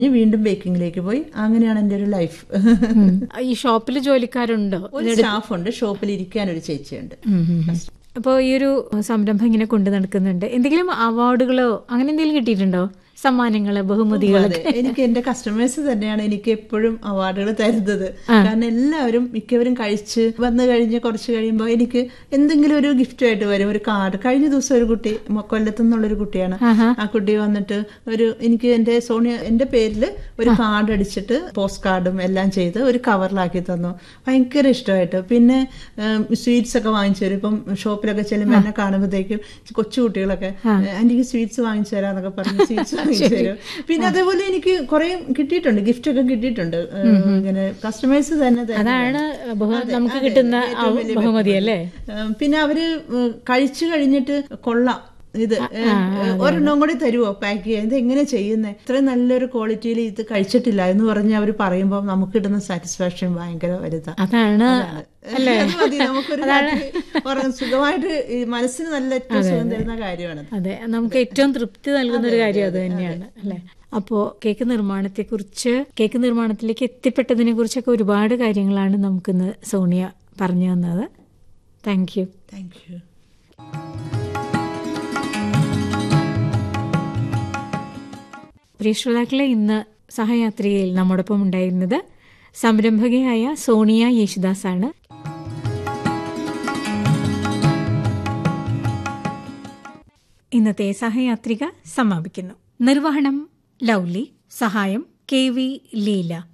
ഇനി വീണ്ടും ബേക്കിങ്ങിലേക്ക് പോയി അങ്ങനെയാണ് എൻ്റെ ഒരു ലൈഫ് ഈ ഷോപ്പിൽ ജോലിക്കാരുണ്ടോ ഒരു സ്റ്റാഫുണ്ട് ഷോപ്പിൽ ഇരിക്കാൻ ഒരു ചേച്ചിയുണ്ട് അപ്പോൾ ഈ ഒരു സംരംഭം ഇങ്ങനെ കൊണ്ടു നടക്കുന്നുണ്ട് എന്തെങ്കിലും അവാർഡുകളോ അങ്ങനെ എന്തെങ്കിലും കിട്ടിയിട്ടുണ്ടോ സമ്മാനങ്ങള് ബഹുമതികൾ അതെ എനിക്ക് എന്റെ കസ്റ്റമേഴ്സ് തന്നെയാണ് എനിക്ക് എപ്പോഴും അവാർഡുകൾ തരുന്നത് കാരണം എല്ലാവരും മിക്കവരും കഴിച്ച് വന്നു കഴിഞ്ഞ് കുറച്ച് കഴിയുമ്പോൾ എനിക്ക് എന്തെങ്കിലും ഒരു ഗിഫ്റ്റ് ആയിട്ട് വരും ഒരു കാർഡ് കഴിഞ്ഞ ദിവസം ഒരു കുട്ടി മ- കൊല്ലത്തു നിന്നുള്ളൊരു കുട്ടിയാണ് ആ കുട്ടി വന്നിട്ട് ഒരു എനിക്ക് എന്റെ സോണിയ എന്റെ പേരിൽ ഒരു കാർഡ് അടിച്ചിട്ട് പോസ്റ്റ് കാർഡും എല്ലാം ചെയ്ത് ഒരു കവറിലാക്കി തന്നു ഭയങ്കര ഇഷ്ടമായിട്ട് പിന്നെ സ്വീറ്റ്സ് ഒക്കെ വാങ്ങിച്ചു തരും ഇപ്പം ഷോപ്പിലൊക്കെ ചെല്ലുമ്പോൾ എന്നെ കാണുമ്പോഴത്തേക്കും കൊച്ചു കുട്ടികളൊക്കെ എനിക്ക് സ്വീറ്റ്സ് വാങ്ങിച്ചു തരാന്നൊക്കെ പറഞ്ഞ് സ്വീറ്റ്സ് വാങ്ങിച്ചു തരും പിന്നെ അതേപോലെ എനിക്ക് കുറെ കിട്ടിയിട്ടുണ്ട് ഗിഫ്റ്റ് ഒക്കെ കിട്ടിയിട്ടുണ്ട് ഏഹ്, ഇങ്ങനെ കസ്റ്റമേഴ്സ് തന്നെ തരുന്നതാണ്. അതാണ് ബഹു- അതെ, നമുക്ക് അതെ, കിട്ടുന്ന ഏറ്റവും വലിയ ബഹുമതി അല്ലേ ഏഹ്, പിന്നെ അവര് ഏഹ്, കഴിച്ചു കഴിഞ്ഞിട്ട് കൊള്ളാം ഇത് ഏഹ്, ഒരെണ്ണം കൂടി തരുമോ പാക്ക് ചെയ്യാൻ ഇത് എങ്ങനെ ചെയ്യുന്നത് ഇത്രയും നല്ലൊരു ക്വാളിറ്റിയിൽ ഇത് കഴിച്ചിട്ടില്ല എന്ന് പറഞ്ഞ് അവർ പറയുമ്പോൾ നമുക്ക് കിട്ടുന്ന സാറ്റിസ്ഫാക്ഷൻ ഭയങ്കര വലുതാണ് അതാണ് അല്ലേ അത് മതി നമുക്കൊരു രാത്രി ഉറങ്ങാൻ സുഖമായിട്ട് ഈ മനസ്സിന് നല്ല ഏറ്റവും സുഖം തരുന്ന കാര്യമാണ് അതെ നമുക്ക് ഏറ്റവും തൃപ്തി നൽകുന്ന ഒരു കാര്യം അത് തന്നെയാണ് അല്ലെ അപ്പോ കേക്ക് നിർമ്മാണത്തെക്കുറിച്ച് കേക്ക് നിർമ്മാണത്തിലേക്ക് എത്തിപ്പെട്ടതിനെ കുറിച്ചൊക്കെ ഒരുപാട് കാര്യങ്ങളാണ് നമുക്കിന്ന് സോണിയ പറഞ്ഞു തന്നത് താങ്ക് യു താങ്ക് യു പ്രിയ ശ്രോതാക്കളെ ഇന്ന് സഹയാത്രികയിൽ നമ്മോടൊപ്പം ഉണ്ടായിരുന്നത് സംരംഭകയായ സോണിയ യേശുദാസ് ആണ് ഇന്നത്തെ സഹയാത്രിക സമാപിക്കുന്നു നിർവഹണം ലൗലി സഹായം കെ വി ലീല